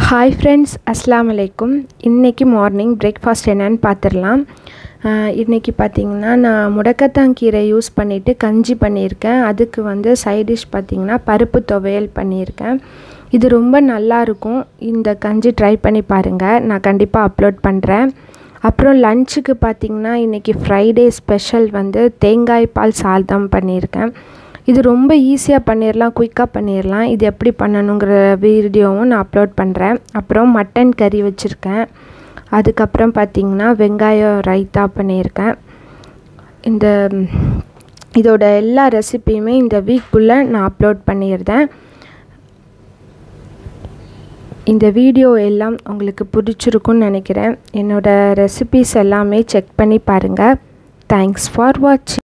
hi friends அஸ்லாம் வலைக்கும் இன்றைக்கி மார்னிங் பிரேக்ஃபாஸ்ட் என்னன்னு பார்த்துடலாம் இன்றைக்கி பார்த்திங்கன்னா நான் முடக்கத்தாங்கீரை யூஸ் பண்ணிவிட்டு கஞ்சி பண்ணியிருக்கேன் அதுக்கு வந்து சைட் டிஷ் பார்த்திங்கன்னா பருப்பு துவையல் பண்ணியிருக்கேன் இது ரொம்ப நல்லாயிருக்கும் இந்த கஞ்சி ட்ரை பண்ணி பாருங்கள் நான் கண்டிப்பாக அப்லோட் பண்ணுறேன் அப்புறம் லஞ்சுக்கு பார்த்திங்கன்னா இன்றைக்கி ஃப்ரைடே ஸ்பெஷல் வந்து தேங்காய் பால் சாதம் பண்ணியிருக்கேன் இது ரொம்ப ஈஸியாக பண்ணிடலாம் குயிக்காக பண்ணிடலாம் இது எப்படி பண்ணணுங்கிற வீடியோவும் நான் அப்லோட் பண்ணுறேன் அப்புறம் மட்டன் கறி வச்சுருக்கேன் அதுக்கப்புறம் பார்த்திங்கன்னா வெங்காயம் ரைத்தா பண்ணியிருக்கேன் இந்த இதோட எல்லா ரெசிப்பியுமே இந்த வீக்குள்ளே நான் அப்லோட் பண்ணியிருந்தேன் இந்த வீடியோ எல்லாம் உங்களுக்கு பிடிச்சிருக்குன்னு நினைக்கிறேன் என்னோடய ரெசிபிஸ் எல்லாமே செக் பண்ணி பாருங்கள் தேங்க்ஸ் ஃபார் வாட்சிங்